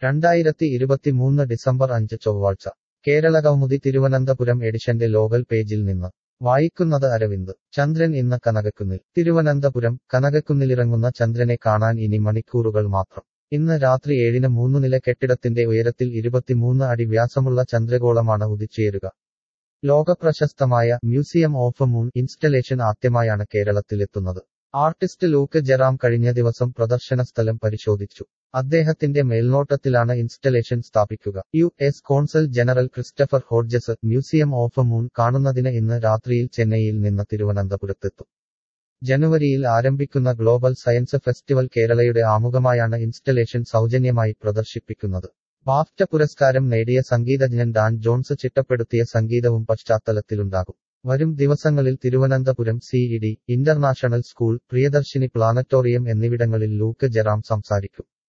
രണ്ടായിരത്തി ഇരുപത്തിമൂന്ന് ഡിസംബർ അഞ്ച് ചൊവ്വാഴ്ച കേരള കൗമുദി തിരുവനന്തപുരം എഡിഷന്റെ ലോകൽ പേജിൽ നിന്ന് വായിക്കുന്നത് അരവിന്ദ് ചന്ദ്രൻ ഇന്ന് കനകക്കുന്നിൽ തിരുവനന്തപുരം കനകക്കുന്നിലിറങ്ങുന്ന ചന്ദ്രനെ കാണാൻ ഇനി മണിക്കൂറുകൾ മാത്രം ഇന്ന് രാത്രി ഏഴിന് മൂന്നു നില കെട്ടിടത്തിന്റെ ഉയരത്തിൽ ഇരുപത്തിമൂന്ന് അടി വ്യാസമുള്ള ചന്ദ്രഗോളമാണ് ഉദിച്ചുയരുക ലോകപ്രശസ്തമായ മ്യൂസിയം ഓഫ് മൂൺ ഇൻസ്റ്റലേഷൻ ആദ്യമായാണ് കേരളത്തിലെത്തുന്നത് ആർട്ടിസ്റ്റ് ലൂക്ക് ജെറാം കഴിഞ്ഞ ദിവസം പ്രദർശന സ്ഥലം പരിശോധിച്ചു അദ്ദേഹത്തിന്റെ മേൽനോട്ടത്തിലാണ് ഇൻസ്റ്റലേഷൻ സ്ഥാപിക്കുക U S consul general Christopher Hodges museum of moon കാണുന്നതിന് ഇന്ന് രാത്രിയിൽ ചെന്നൈയിൽ നിന്ന് തിരുവനന്തപുരത്തെത്തും ജനുവരിയിൽ ആരംഭിക്കുന്ന ഗ്ലോബൽ സയൻസ് ഫെസ്റ്റിവൽ കേരളയുടെ ആമുഖമായാണ് ഇൻസ്റ്റലേഷൻ സൗജന്യമായി പ്രദർശിപ്പിക്കുന്നത് ബാഫ്റ്റ പുരസ്കാരം നേടിയ സംഗീതജ്ഞൻ ഡാൻ ജോൺസ് ചിട്ടപ്പെടുത്തിയ സംഗീതവും പശ്ചാത്തലത്തിലുണ്ടാകും വരും ദിവസങ്ങളിൽ Thiruvananthapuram CED international school Priyadarshini planetarium എന്നിവിടങ്ങളിൽ ലൂക്ക് ജെറാം സംസാരിക്കും